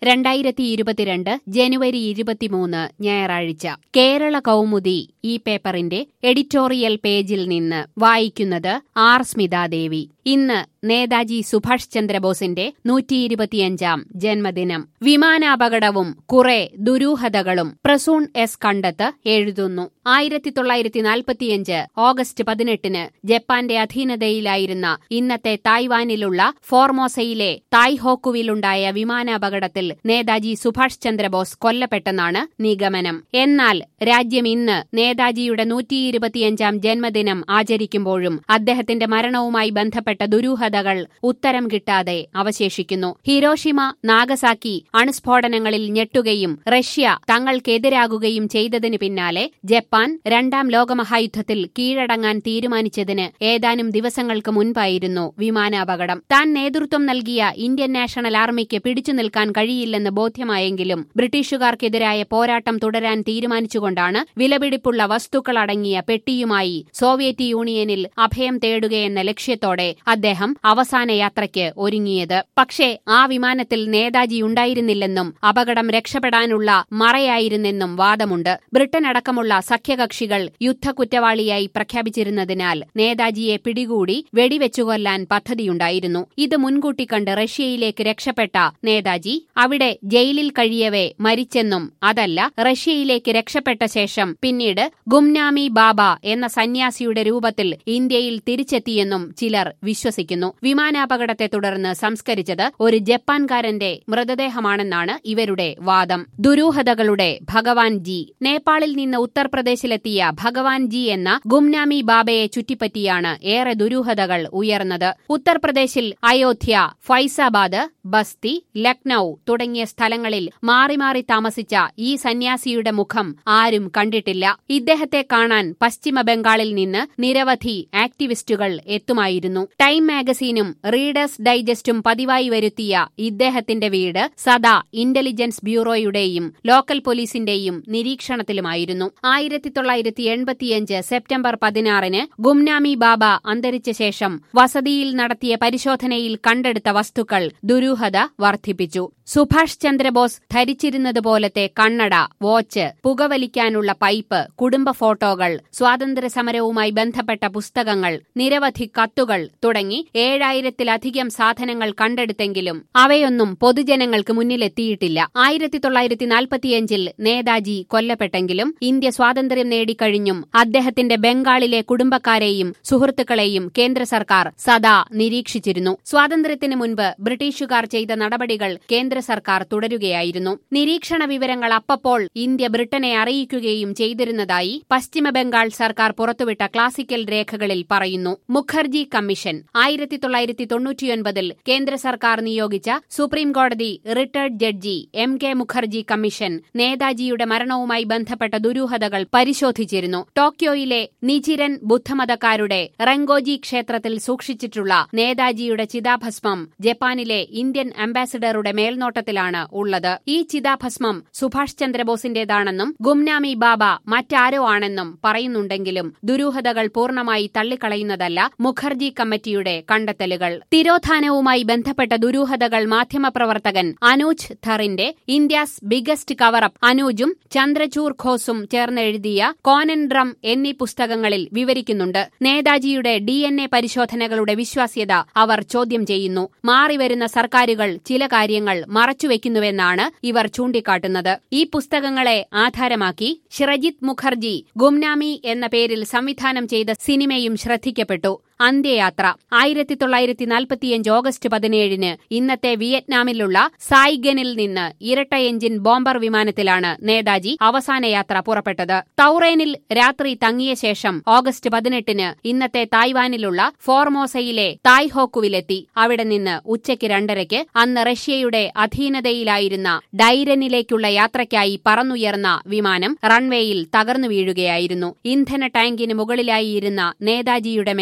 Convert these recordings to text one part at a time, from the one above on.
രണ്ടായിരത്തി ഇരുപത്തിരണ്ട് ജനുവരി ഇരുപത്തിമൂന്ന് ഞായറാഴ്ച കേരള കൗമുദി ഈ പേപ്പറിന്റെ എഡിറ്റോറിയൽ പേജിൽ നിന്ന് വായിക്കുന്നത് ആർ സ്മിതാദേവി ഇന്ന് നേതാജി സുഭാഷ് ചന്ദ്രബോസിന്റെ നൂറ്റി ഇരുപത്തിയഞ്ചാം ജന്മദിനം വിമാനാപകടവും കുറെ ദുരൂഹതകളും പ്രസൂൺ എസ് കണ്ടത്ത് എഴുതുന്നു ആയിരത്തി തൊള്ളായിരത്തി നാൽപ്പത്തിയഞ്ച് ഓഗസ്റ്റ് പതിനെട്ടിന് ജപ്പാന്റെ അധീനതയിലായിരുന്ന ഇന്നത്തെ തായ്വാനിലുള്ള ഫോർമോസയിലെ തായ്ഹോക്കുവിലുണ്ടായ വിമാനാപകടത്തിൽ നേതാജി സുഭാഷ് ചന്ദ്രബോസ് കൊല്ലപ്പെട്ടെന്നാണ് നിഗമനം എന്നാൽ രാജ്യം ഇന്ന് നേതാജിയുടെ നൂറ്റി ഇരുപത്തിയഞ്ചാം ജന്മദിനം ആചരിക്കുമ്പോഴും അദ്ദേഹത്തിന്റെ മരണവുമായി ബന്ധപ്പെട്ട ദുരൂഹതകൾ ഉത്തരം കിട്ടാതെ അവശേഷിക്കുന്നു ഹിരോഷിമ നാഗസാക്കി അണുസ്ഫോടനങ്ങളിൽ ഞെട്ടുകയും റഷ്യ തങ്ങൾക്കെതിരാകുകയും ചെയ്തതിനു പിന്നാലെ ജപ്പാൻ രണ്ടാം ലോകമഹായുദ്ധത്തിൽ കീഴടങ്ങാൻ തീരുമാനിച്ചതിന് ഏതാനും ദിവസങ്ങൾക്ക് മുൻപായിരുന്നു വിമാനാപകടം താൻ നേതൃത്വം നൽകിയ ഇന്ത്യൻ നാഷണൽ ആർമിക്ക് പിടിച്ചു നിൽക്കാൻ കഴിയില്ലെന്ന് ബോധ്യമായെങ്കിലും ബ്രിട്ടീഷുകാർക്കെതിരായ പോരാട്ടം തുടരാൻ തീരുമാനിച്ചുകൊണ്ടാണ് വിലപിടിപ്പുള്ള വസ്തുക്കളടങ്ങിയ പെട്ടിയുമായി സോവിയറ്റ് യൂണിയനിൽ അഭയം തേടുകയെന്ന ലക്ഷ്യത്തോടെ അദ്ദേഹം അവസാന യാത്രയ്ക്ക് ഒരുങ്ങിയത് പക്ഷേ ആ വിമാനത്തിൽ നേതാജി ഉണ്ടായിരുന്നില്ലെന്നും അപകടം രക്ഷപ്പെടാനുള്ള മറയായിരുന്നെന്നും വാദമുണ്ട് ബ്രിട്ടൻ അടക്കമുള്ള സഖ്യകക്ഷികൾ യുദ്ധക്കുറ്റവാളിയായി പ്രഖ്യാപിച്ചിരുന്നതിനാൽ നേതാജിയെ പിടികൂടി വെടിവെച്ചുകൊല്ലാൻ പദ്ധതിയുണ്ടായിരുന്നു ഇത് മുൻകൂട്ടി കണ്ട് റഷ്യയിലേക്ക് രക്ഷപ്പെട്ട നേതാജി അവിടെ ജയിലിൽ കഴിയവേ മരിച്ചെന്നും അതല്ല റഷ്യയിലേക്ക് രക്ഷപ്പെട്ട ശേഷം പിന്നീട് ഗുംനാമി ബാബ എന്ന സന്യാസിയുടെ രൂപത്തിൽ ഇന്ത്യയിൽ തിരിച്ചെത്തിയെന്നും ചിലർ വിശ്വസിക്കുന്നു വിമാനാപകടത്തെ തുടർന്ന് സംസ്കരിച്ചത് ഒരു ജപ്പാൻകാരന്റെ മൃതദേഹമാണെന്നാണ് ഇവരുടെ വാദം ദുരൂഹതകളുടെ ഭഗവാൻ ജി നേപ്പാളിൽ നിന്ന് ഉത്തർപ്രദേശിലെത്തിയ ഭഗവാൻ ജി എന്ന ഗുംനാമി ബാബയെ ചുറ്റിപ്പറ്റിയാണ് ഏറെ ദുരൂഹതകൾ ഉയർന്നത് ഉത്തർപ്രദേശിൽ അയോധ്യ ഫൈസാബാദ് ബസ്തി ലക്നൌ തുടങ്ങിയ സ്ഥലങ്ങളിൽ മാറി മാറി താമസിച്ച ഈ സന്യാസിയുടെ മുഖം ആരും കണ്ടിട്ടില്ല ഇദ്ദേഹത്തെ കാണാൻ പശ്ചിമ ബംഗാളിൽ നിന്ന് നിരവധി ആക്ടിവിസ്റ്റുകൾ എത്തുമായിരുന്നു ടൈം മാഗസീനും റീഡേഴ്സ് ഡൈജസ്റ്റും പതിവായി വരുത്തിയ ഇദ്ദേഹത്തിന്റെ വീട് സദാ ഇന്റലിജൻസ് ബ്യൂറോയുടെയും ലോക്കൽ പോലീസിന്റെയും നിരീക്ഷണത്തിലുമായിരുന്നു ആയിരത്തി തൊള്ളായിരത്തി എൺപത്തിയഞ്ച് സെപ്റ്റംബർ പതിനാറിന് ഗുംനാമി ബാബ അന്തരിച്ച ശേഷം വസതിയിൽ നടത്തിയ പരിശോധനയിൽ കണ്ടെടുത്ത വസ്തുക്കൾ ദുരൂഹത വർദ്ധിപ്പിച്ചു സുഭാഷ് ചന്ദ്രബോസ് ധരിച്ചിരുന്നതുപോലത്തെ കണ്ണട വാച്ച് പുകവലിക്കാനുള്ള പൈപ്പ് കുടുംബ ഫോട്ടോകൾ സ്വാതന്ത്ര്യ സമരവുമായി ബന്ധപ്പെട്ട പുസ്തകങ്ങൾ നിരവധി കത്തുകൾ തുടങ്ങി ഏഴായിരത്തിലധികം സാധനങ്ങൾ കണ്ടെടുത്തെങ്കിലും അവയൊന്നും പൊതുജനങ്ങൾക്ക് മുന്നിലെത്തിയിട്ടില്ല ആയിരത്തി തൊള്ളായിരത്തി നാൽപ്പത്തിയഞ്ചിൽ നേതാജി കൊല്ലപ്പെട്ടെങ്കിലും ഇന്ത്യ സ്വാതന്ത്ര്യം നേടിക്കഴിഞ്ഞും അദ്ദേഹത്തിന്റെ ബംഗാളിലെ കുടുംബക്കാരെയും സുഹൃത്തുക്കളെയും കേന്ദ്ര സർക്കാർ സദാ നിരീക്ഷിച്ചിരുന്നു സ്വാതന്ത്ര്യത്തിന് മുൻപ് ബ്രിട്ടീഷുകാർ ചെയ്ത നടപടികൾ കേന്ദ്ര സർക്കാർ തുടരുകയായിരുന്നു നിരീക്ഷണ വിവരങ്ങൾ അപ്പപ്പോൾ ഇന്ത്യ ബ്രിട്ടനെ അറിയിക്കുകയും ചെയ്തിരുന്നതായി പശ്ചിമ ബംഗാൾ സർക്കാർ പുറത്തുവിട്ട ക്ലാസിക്കൽ രേഖകളിൽ പറയുന്നു മുഖർജി കമ്മീഷൻ ആയിരത്തി തൊള്ളായിരത്തി തൊണ്ണൂറ്റിയൊൻപതിൽ കേന്ദ്ര സർക്കാർ നിയോഗിച്ച സുപ്രീം കോടതി retired judge M K Mukherjee commission നേതാജിയുടെ മരണവുമായി ബന്ധപ്പെട്ട ദുരൂഹതകൾ പരിശോധിച്ചിരുന്നു ടോക്കിയോയിലെ നിചിരൻ ബുദ്ധമതക്കാരുടെ റെങ്കോജി ക്ഷേത്രത്തിൽ സൂക്ഷിച്ചിട്ടുള്ള നേതാജിയുടെ ചിതാഭസ്മം ജപ്പാനിലെ ഇന്ത്യൻ അംബാസിഡറുടെ മേൽനോട്ടത്തിലാണ് ഉള്ളത് ഈ ചിതാഭസ്മം സുഭാഷ് ചന്ദ്രബോസിന്റേതാണെന്നും ഗുംനാമി ബാബ മറ്റാരോ ആണെന്നും പറയുന്നുണ്ടെങ്കിലും ദുരൂഹതകൾ പൂർണ്ണമായി തള്ളിക്കളയുന്നതല്ല മുഖർജി കമ്മിറ്റിയുടെ കണ്ടെത്തലുകൾ തിരോധാനവുമായി ബന്ധപ്പെട്ട ദുരൂഹതകൾ മാധ്യമപ്രവർത്തകൻ അനൂജ് ധറിന്റെ ഇന്ത്യാസ് ബിഗസ്റ്റ് കവറപ്പ് അനൂജും ചന്ദ്രചൂർ ഘോസും ചേർന്നെഴുതിയ കോനൻഡ്രം എന്നീ പുസ്തകങ്ങളിൽ വിവരിക്കുന്നുണ്ട് നേതാജിയുടെ ഡി എൻ എ പരിശോധനകളുടെ വിശ്വാസ്യത അവർ ചോദ്യം ചെയ്യുന്നു മാറിവരുന്ന സർക്കാരുകൾ ചില കാര്യങ്ങൾ മറച്ചുവെക്കുന്നുവെന്നാണ് ഇവർ ചൂണ്ടിക്കാട്ടുന്നത് ഈ പുസ്തകങ്ങളെ ആധാരമാക്കി ഷിറജിത് മുഖർജി ഗുംനാമി എന്ന പേരിൽ സംവിധാനം ചെയ്ത സിനിമയും ശ്രദ്ധിക്കപ്പെട്ടു അന്ത്യയാത്ര ആയിരത്തി തൊള്ളായിരത്തി നാൽപ്പത്തിയഞ്ച് ഓഗസ്റ്റ് പതിനേഴിന് ഇന്നത്തെ വിയറ്റ്നാമിലുള്ള സായിഗനിൽ നിന്ന് ഇരട്ട എഞ്ചിൻ ബോംബർ വിമാനത്തിലാണ് നേതാജി അവസാന യാത്ര പുറപ്പെട്ടത് തൌറേനിൽ രാത്രി തങ്ങിയ ശേഷം ഓഗസ്റ്റ് പതിനെട്ടിന് ഇന്നത്തെ തായ്വാനിലുള്ള ഫോർമോസയിലെ തായ്ഹോക്കുവിലെത്തി അവിടെ നിന്ന് ഉച്ചയ്ക്ക് രണ്ടരയ്ക്ക് അന്ന് റഷ്യയുടെ അധീനതയിലായിരുന്ന ഡൈരനിലേക്കുള്ള യാത്രയ്ക്കായി പറന്നുയർന്ന വിമാനം റൺവേയിൽ തകർന്നു വീഴുകയായിരുന്നു ഇന്ധന ടാങ്കിന് മുകളിലായി ഇരുന്ന നേതാജിയുടെ മേൽ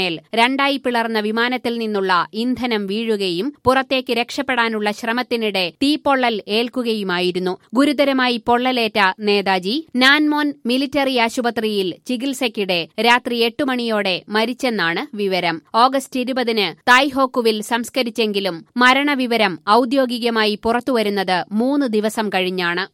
രണ്ടായി പിളർന്ന വിമാനത്തിൽ നിന്നുള്ള ഇന്ധനം വീഴുകയും പുറത്തേക്ക് രക്ഷപ്പെടാനുള്ള ശ്രമത്തിനിടെ തീപ്പൊള്ളൽ ഏൽക്കുകയുമായിരുന്നു ഗുരുതരമായി പൊള്ളലേറ്റ നേതാജി നാൻമോൻ മിലിറ്ററി ആശുപത്രിയിൽ ചികിത്സയ്ക്കിടെ രാത്രി എട്ട് മണിയോടെ മരിച്ചെന്നാണ് വിവരം ഓഗസ്റ്റ് ഇരുപതിന് തായ്ഹോക്കുവിൽ സംസ്കരിച്ചെങ്കിലും മരണവിവരം ഔദ്യോഗികമായി പുറത്തുവരുന്നത് മൂന്ന് ദിവസം കഴിഞ്ഞാണ്